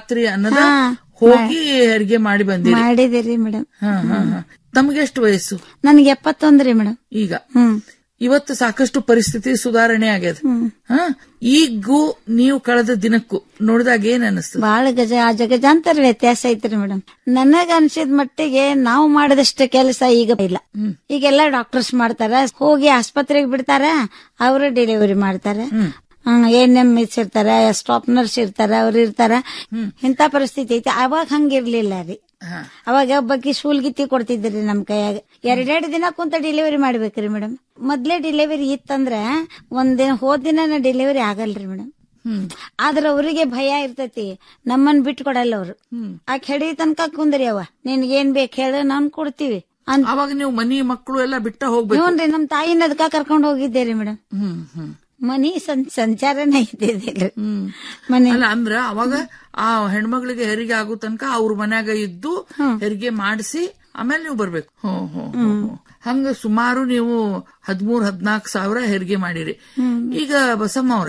ರಾತ್ರಿ ಅನ್ನದ ಹೋಗಿ ಹೆರಿಗೆ ಮಾಡಿ ಬಂದಿರಿ ಮಾಡಿದಿರಿ ಮೇಡಮ್ ಹಾ ಹಾ ಹಾ ತಮ್ಗೆ ಎಷ್ಟು ವಯಸ್ಸು ನನ್ಗೆ ಎಪ್ಪತ್ತೊಂದ್ರಿ ಮೇಡಮ್ ಈಗ ಹ್ಮ್ ಇವತ್ತು ಸಾಕಷ್ಟು ಪರಿಸ್ಥಿತಿ ಸುಧಾರಣೆ ಆಗ್ಯದ ಹಾ ಈಗೂ ನೀವು ಕಳೆದ ದಿನಕ್ಕೂ ನೋಡಿದಾಗ ಏನ್ ಅನಿಸ್ತು ಬಾಳ ಗಜ ಜಗಜಾಂತರ ವ್ಯತ್ಯಾಸ ಐತ್ರಿ ಮೇಡಮ್ ನನಗ ಅನ್ಸಿದ ಮಟ್ಟಿಗೆ ನಾವು ಮಾಡಿದಷ್ಟು ಕೆಲಸ ಈಗ ಇಲ್ಲ ಈಗೆಲ್ಲ ಡಾಕ್ಟರ್ಸ್ ಮಾಡ್ತಾರ ಹೋಗಿ ಆಸ್ಪತ್ರೆಗೆ ಬಿಡ್ತಾರ ಅವರು ಡೆಲಿವರಿ ಮಾಡ್ತಾರ ಏನ್ ಎಂ ಮಿಸ್ ಇರ್ತಾರ ಸ್ಟಾಪ್ ನರ್ಸ್ ಇರ್ತಾರ ಅವ್ರು ಇರ್ತಾರ ಇಂತ ಪರಿಸ್ಥಿತಿ ಐತಿ ಅವಾಗ ಹಂಗಿರ್ಲಿಲ್ಲ ರೀ ಹಾ. ಅವಾಗ ಒಬ್ಬಾಕಿ ಸೂಲ್ಗಿತ್ತಿ ಕೊಡ್ತಿದ್ರಿ ನಮ್ ಕೈಯಾಗ ಎರಡೆರಡು ದಿನ ಕುಂತ ಡೆಲಿವರಿ ಮಾಡ್ಬೇಕ್ರಿ ಮೇಡಮ್ ಮೊದ್ಲೇ ಡೆಲಿವರಿ ಇತ್ತಂದ್ರ ಒಂದಿನ ಹೋದ ದಿನ ಡೆಲಿವರಿ ಆಗಲ್ರಿ ಮೇಡಮ್ ಹ್ಮ್ ಆದ್ರ ಅವರಿಗೆ ಭಯ ಇರ್ತೈತಿ ನಮ್ಮನ್ ಬಿಟ್ಕೊಡಲ್ಲ ಅವ್ರು ಆ ಕೆಡಿ ತನಕ ಕುಂದ್ರಿ ಅವ ನಿನ್ಗೇನ್ ಬೇಕ್ ಹೇಳು ನಾನ್ ಕೊಡ್ತೀವಿ ಅಂತ ಅವಾಗ ನೀವು ಮನಿ ಮಕ್ಕಳು ಎಲ್ಲ ಬಿಟ್ಟ ಹೋಗ್ಬೇಕು ನೋಡ್ರಿ ನಮ್ ತಾಯಿನ ಅದಕ್ಕ ಕರ್ಕೊಂಡ್ ಹೋಗಿದ್ದೇರಿ ಮೇಡಮ್ ಹ್ಮ್ ಹ್ಮ್ ಮನಿ ಸಂ- ಸಂಚಾರನೇ ಇದ್ದಿದ್ದಿಲ್ಲ ಹ್ಮ್ ಮನೆ ಅಲ್ಲ ಅಂದ್ರ ಅವಾಗ ಆ ಹೆಣ್ಮಗಳಿಗೆ ಹೆರಿಗೆ ಆಗೋ ತನಕ ಅವ್ರ ಮನ್ಯಾಗ ಇದ್ದು ಹೆರಿಗೆ ಮಾಡಿಸಿ ಆಮೇಲೆ ನೀವು ಬರ್ಬೇಕು ಹ್ಮ್ ಹ್ಮ್ ಹ್ಮ್, ಹ್ಮ್. ಹಂಗ ಸುಮಾರು ನೀವು ಹದಿಮೂರ್ ಹದ್ನಾಲ್ಕು ಸಾವಿರ ಹೆರಿಗೆ ಮಾಡಿರಿ ಈಗ ಬಸಮ್ಮ ಅವ್ರ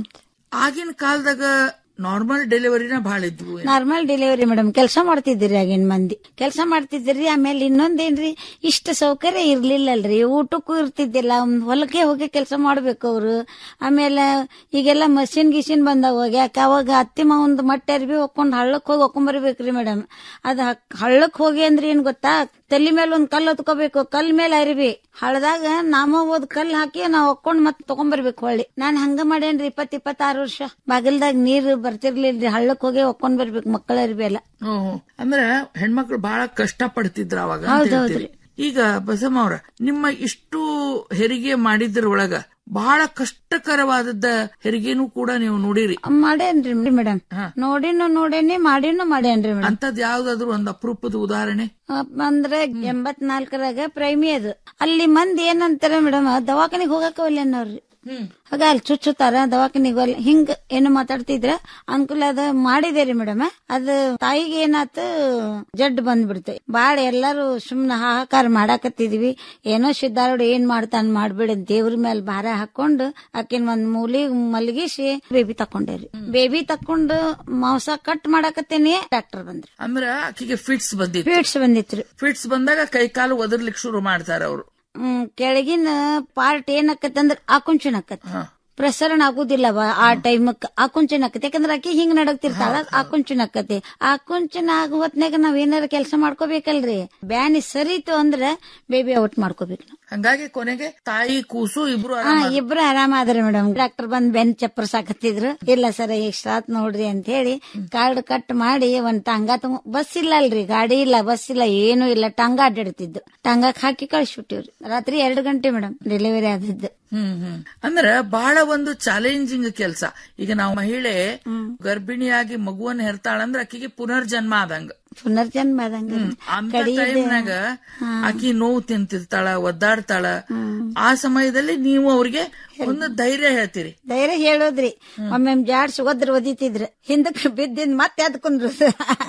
ಆಗಿನ ಕಾಲದಾಗ ನಾರ್ಮಲ್ ಡೆಲಿವರಿನ ಬಹಳ ಇದ್ವು ನಾರ್ಮಲ್ ಡೆಲಿವರಿ ಮೇಡಮ್ ಕೆಲಸ ಮಾಡ್ತಿದ್ದೀರಿ ಆಗಿನ ಮಂದಿ ಕೆಲಸ ಮಾಡ್ತಿದ್ದೀರಿ ಆಮೇಲೆ ಇನ್ನೊಂದೇನ್ರಿ ಇಷ್ಟ ಸೌಕರ್ಯ ಇರ್ಲಿಲ್ಲಲ್ರಿ ಊಟಕ್ಕೂ ಇರ್ತಿದ್ದಿಲ್ಲ ಒಂದ್ ಹೊಲಕ್ಕೆ ಹೋಗಿ ಕೆಲಸ ಮಾಡ್ಬೇಕು ಅವ್ರು ಆಮೇಲೆ ಈಗೆಲ್ಲ ಮಷಿನ್ ಗಿಷಿನ್ ಬಂದಾವ ಯಾಕೆ ಅವಾಗ ಅತ್ತಿ ಮಾವಂದ್ ಮಟ್ಟ ಅರ್ಬಿ ಹೊಕ್ಕೊಂಡ್ ಹಳ್ಳಕ್ ಹೋಗಿ ಹೊಕ್ಕೊಂಬರ್ಬೇಕ್ರಿ ಮೇಡಮ್ ಅದ ಹಳ್ಳಕ್ ಹೋಗಿ ಅಂದ್ರೆ ಏನ್ ಗೊತ್ತಾ ತಲೆ ಮೇಲೆ ಒಂದ್ ಕಲ್ಲು ಹೊತ್ಕೋಬೇಕು ಕಲ್ ಮೇಲೆ ಅರಿವಿ ಹಳದಾಗ ನಾಮ ಹೋದ್ ಕಲ್ ಹಾಕಿ ನಾವ್ ಹೊಕ್ಕೊಂಡ್ ಮತ್ ತಗೊಂಬರ್ಬೇಕು ಹೊಳ್ಳಿ ನಾನ್ ಹಂಗ ಮಾಡೇನ್ರಿ ಇಪ್ಪತ್ ಇಪ್ಪತ್ತಾರು ವರ್ಷ ಬಾಗಿಲ್ದಾಗ ನೀರ್ ಬರ್ತಿರ್ಲಿಲ್ರಿ ಹಳ್ಳಕ್ ಹೋಗಿ ಹೊಕ್ಕೊಂಡ್ ಬರ್ಬೇಕು ಮಕ್ಕಳ ಅರಿವಿ ಎಲ್ಲ ಹ್ಮ್, ಹ್ಮ್. ಅಂದ್ರ ಹೆಣ್ಮಕ್ಳು ಬಹಳ ಕಷ್ಟ ಪಡ್ತಿದ್ರ ಅವಾಗ ಅಂತ ಹೇಳ್ತೀರಿ. ಈಗ ಬಸಮ್ಮ ಅವ್ರ ನಿಮ್ಮ ಇಷ್ಟು ಹೆರಿಗೆ ಮಾಡಿದ್ರೊಳಗ ಬಹಳ ಕಷ್ಟಕರವಾದದ್ದ ಹೆರಿಗೆನೂ ಕೂಡ ನೀವು ನೋಡಿರಿ ಮಾಡೇನ್ರಿ ಮೇಡಮ್ ನೋಡಿನೂ ನೋಡೇನಿ ಮಾಡಿನೂ ಮಾಡೇನ್ರಿ ಮೇಡಮ್ ಅಂತದ್ ಯಾವ್ದಾದ್ರು ಒಂದ್ ಅಪರೂಪದ ಉದಾಹರಣೆ ಅಂದ್ರೆ ಎಂಬತ್ನಾಲ್ಕರಾಗ ಪ್ರೈಮಿ ಅದು ಅಲ್ಲಿ ಮಂದಿ ಏನಂತಾರ ಮೇಡಮ್ ದವಾಖಾನಿಗ್ ಹೋಗಕ ಒಲ್ಲೆನವ್ರಿ ಆಗ ಅಲ್ಲಿ ಚುಚ್ಚುತ್ತಾರ ದವಾಖಾನಿಗೆ ಒಲ್ಲೆ ಹಿಂಗ್ ಏನು ಮಾತಾಡ್ತಿದ್ರ ಅನುಕೂಲ ಅದ ಮಾಡಿದೇರಿ ಮೇಡಮ್ ಅದ ತಾಯಿಗೆ ಏನಾತ ಜಡ್ ಬಂದ್ಬಿಡ್ತು ಬಾಳ ಎಲ್ಲಾರು ಸುಮ್ನ ಹಾಹಾಕಾರ ಮಾಡಾಕತ್ತಿದ್ವಿ ಏನೋ ಸಿದ್ದಾರೋಡ್ ಏನ್ ಮಾಡ್ತಾನ ಮಾಡ್ಬೇಡ ದೇವ್ರ ಮೇಲೆ ಭಾರ ಹಾಕೊಂಡು ಆಕಿನ್ ಒಂದ್ ಮೂಲಿ ಮಲಗಿಸಿ ಬೇಬಿ ತಕೊಂಡೇರಿ ಬೇಬಿ ತಕೊಂಡು ಮಾಂಸ ಕಟ್ ಮಾಡಾಕತ್ತೇನಿ ಡಾಕ್ಟರ್ ಬಂದ್ರಿ ಅಂದ್ರ ಆಕಿಗೆ ಫಿಟ್ಸ್ ಬಂದಿತ್ತು ಫೀಟ್ಸ್ ಬಂದಿತ್ರಿ ಫಿಟ್ಸ್ ಬಂದಾಗ ಕೈ ಕಾಲು ಒದರ್ಲಿಕ್ಕೆ ಶುರು ಮಾಡ್ತಾರ ಅವರು ಹ್ಮ್ ಕೆಳಗಿನ ಪಾರ್ಟ್ ಏನಾಕತ್ತಂದ್ರ ಆಕುಂಚನ ಆಕತ್ ಪ್ರಸರಣ ಆಗುದಿಲ್ಲ ಆ ಟೈಮಕ್ ಆಕುಂಚನ ಆಕತಿ ಯಾಕಂದ್ರ ಆಕಿ ಹಿಂಗ್ ನಡಗ್ತಿರ್ತಾಳ ಆಕುಂಚನ ಆಕತಿ ಆಕುಂಚನ ಆಗೋ ಹೊತ್ನಾಗ ನಾವ್ ಏನಾರ ಕೆಲಸ ಮಾಡ್ಕೋಬೇಕಲ್ರಿ ಬ್ಯಾನಿ ಸರಿತು ಅಂದ್ರ ಬೇಬಿ ಔಟ್ ಮಾಡ್ಕೋಬೇಕು ನಾವು ಹಂಗಾಗಿ ಕೊನೆಗೆ ತಾಯಿ ಕೂಸು ಇಬ್ರು ಹಾ ಇಬ್ರು ಆರಾಮಾದ್ರಿ ಮೇಡಮ್ ಡಾಕ್ಟರ್ ಬಂದ್ ಬೆನ್ ಚಪ್ಪರ್ ಸಾಕತ್ತಿದ್ರು ಇಲ್ಲ ಸರ್ ಇಷ್ಟ ಆತ್ ನೋಡ್ರಿ ಅಂತ ಹೇಳಿ ಕಾರ್ಡ್ ಕಟ್ ಮಾಡಿ ಒಂದ್ ಟಂಗ ತಗೊ ಬಸ್ ಇಲ್ಲ ಅಲ್ರಿ ಗಾಡಿ ಇಲ್ಲ ಬಸ್ ಇಲ್ಲ ಏನು ಇಲ್ಲ ಟಂಗ ಅಡ್ಡಾಡ್ತಿದ್ದು ಟಂಗಕ್ ಹಾಕಿ ಕಳಿಸ್ಬಿಟ್ಟಿವ್ರಿ ರಾತ್ರಿ ಎರಡು ಗಂಟೆ ಮೇಡಮ್ ಡೆಲಿವರಿ ಆದದ್ದು ಹ್ಮ್ ಹ್ಮ್ ಅಂದ್ರ ಬಹಳ ಒಂದು ಚಾಲೆಂಜಿಂಗ್ ಕೆಲಸ ಈಗ ನಾವು ಮಹಿಳೆ ಗರ್ಭಿಣಿಯಾಗಿ ಮಗುವನ್ನ ಹೆರ್ತಾಳಂದ್ರ ಆಕಿಗೆ ಪುನರ್ಜನ್ಮ ಆದಂಗ ಪುನರ್ಜನ್ಮ ಆದಂಗ ಅಂತ ಟೈಮ್ನಾಗ ಆಕಿ ನೋವು ತಿಂತಿರ್ತಾಳ ಒದ್ದಾಡ್ತಾಳ ಆ ಸಮಯದಲ್ಲಿ ನೀವು ಅವ್ರಿಗೆ ಒಂದು ಧೈರ್ಯ ಹೇಳ್ತೀರಿ ಧೈರ್ಯ ಹೇಳೋದ್ರಿ ಒಮ್ಮೆ ಜಾಡ್ಸ್ ಒದ್ರ ಒದಿತಿದ್ರ ಹಿಂದಕ್ ಬಿದ್ದಿಂದ ಮತ್ತೆ ಅದ್ ಕುಂದ್ರದು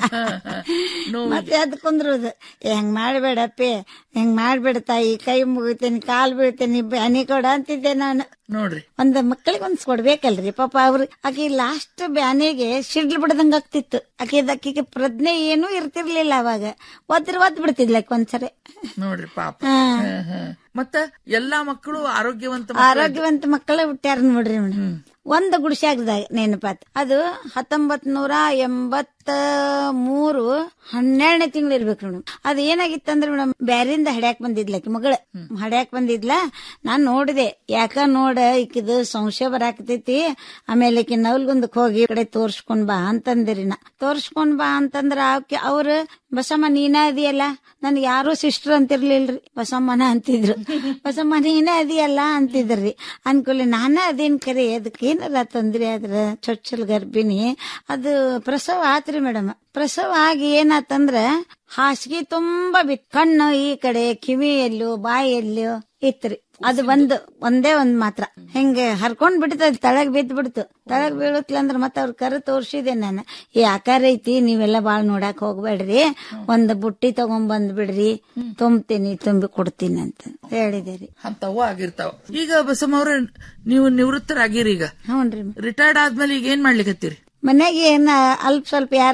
ಮತ್ತೆ ಅದ್ ಕುಂದ್ರದು ಹೆಂಗ್ ಮಾಡ್ಬೇಡಪ್ಪಿ ಹೆಂಗ್ ಮಾಡ್ಬೇಡ ತಾಯಿ ಕೈ ಮುಗಿತೇನಿ ಕಾಲ್ ಬೀಳ್ತೇನಿ ಬ್ಯಾನಿ ಕೊಡ ಅಂತಿದ್ದೆ ನಾನು ನೋಡ್ರಿ ಒಂದ್ ಮಕ್ಕಳಿಗೆ ಒಂದ್ ಕೊಡ್ಬೇಕಲ್ರಿ ಪಾಪ ಅವ್ರು ಆಕಿ ಲಾಸ್ಟ್ ಬ್ಯಾನಿಗೆ ಸಿಡ್ಲು ಬಿಡದಂಗ ಆಗ್ತಿತ್ತು ಆಕಿ ಆಕಿಗೆ ಪ್ರಜ್ಞೆ ಏನೂ ಇರ್ತಿರ್ಲಿಲ್ಲ ಅವಾಗ ಒದ್ರ ಒದ್ ಬಿಡ್ತಿದ್ಲ ಆಕಿ ಒಂದ್ಸರಿ ನೋಡ್ರಿ ಪಾಪ ಹಾ. ಹ್ಮ್, ಹ್ಮ್. ಮತ್ತ ಎಲ್ಲಾ ಮಕ್ಕಳು ಆರೋಗ್ಯವಂತ ಮಕ್ಕಳು ಆರೋಗ್ಯವಂತ ಮಕ್ಕಳ ಹುಟ್ಟ್ಯಾರ ನೋಡ್ರಿ ಮೇಡಮ್ ಒಂದ್ ಗುಡಿಸ್ಯಾಗ್ದಾಗ ನೆನಪಾತ್ ಅದು ಹತ್ತೊಂಬತ್ ನೂರ ಎಂಬತ್ತ ಮೂರು ಹನ್ನೆರಡನೇ ತಿಂಗಳು ಇರ್ಬೇಕು ಮೇಡಮ್ ಅದ್ ಏನಾಗಿತ್ತಂದ್ರ ಮೇಡಮ್ ಬ್ಯಾರಿಂದ ಹಡ್ಯಾಕ್ ಬಂದಿದ್ಲ ಆಕಿ ಮಗಳ ಹಡ್ಯಾಕ್ ಬಂದಿದ್ಲ ನಾನ್ ನೋಡಿದೆ ಯಾಕ ನೋಡ ಈಕಿದು ಸಂಶಯ ಬರಾಕತೈತಿ ಆಮೇಲೆ ಈಕಿ ನವಲ್ಗುಂದಕ್ ಹೋಗಿ ಈ ಕಡೆ ತೋರ್ಸ್ಕೊಂಡ್ ಬಾ ಅಂತಂದಿರಿ ನಾ ತೋರ್ಸ್ಕೊಂಡ್ ಬಾ ಅಂತಂದ್ರ ಆಕೆ ಅವ್ರ ಬಸಮ್ಮ ನೀನ ಅದೀಯಲ್ಲ ನನ್ಗೆ ಯಾರು ಸಿಸ್ಟರ್ ಅಂತಿರ್ಲಿಲ್ರಿ ಬಸಮ್ಮನ ಅಂತಿದ್ರು ಬಸಮ್ಮ ನೀನ ಅದೀಯಲ್ಲ ಅಂತಿದ್ರಿ ಅನ್ಕೊಲಿ ನಾನ ಅದೇನ್ ಕರೆ ಅದಕ್ಕೆ ಏನಾರ ತೊಂದ್ರೆ ಆದ್ರ ಚೊಚ್ಚಲ್ ಗರ್ಭಿಣಿ ಅದು ಪ್ರಸವ ಆತ್ರಿ ಮೇಡಮ್ ಪ್ರಸವ ಆಗಿ ಏನಾತಂದ್ರ ಹಾಸಿಗೆ ತುಂಬಾ ಬಿತ್ ಕಣ್ಣು ಈ ಕಡೆ ಕಿವಿಯಲ್ಲೂ ಬಾಯಲ್ಲೂ ಇತ್ರಿ ಅದು ಒಂದು ಒಂದೇ ಒಂದ್ ಮಾತ್ರ ಹಿಂಗೆ ಹರ್ಕೊಂಡ್ ಬಿಡ್ತದ ತಳಗ್ ಬಿದ್ದ್ ಬಿಡ್ತು ತಳಗ್ ಬೀಳುತ್ತಂದ್ರ ಮತ್ತ ಅವ್ರ ಕರೆ ತೋರ್ಸಿದೆ ನಾನು ಈ ಆಕಾರ ಐತಿ ನೀವೆಲ್ಲ ಬಾಳ್ ನೋಡಾಕ್ ಹೋಗ್ಬೇಡ್ರಿ ಒಂದ್ ಬುಟ್ಟಿ ತಗೊಂಡ್ ಬಂದ್ ಬಿಡ್ರಿ ತುಂಬ್ತೀನಿ ತುಂಬಿ ಕೊಡ್ತೀನಿ ಅಂತ ಹೇಳಿದೆ ರೀ ಅಂತವು ಆಗಿರ್ತಾವ ಈಗ ಬಸಮ್ಮ ಅವ್ರ ನೀವು ನಿವೃತ್ತರಾಗಿರಿ ಈಗ ಹ್ಞೂನ್ರಿ ರಿಟೈರ್ಡ್ ಆದ್ಮೇಲೆ ಈಗ ಏನ್ ಮಾಡ್ಲಿಕತ್ತೀರಿ ಮನೆಗೆ ಏನ ಅಲ್ಪ ಸ್ವಲ್ಪ ಯಾರ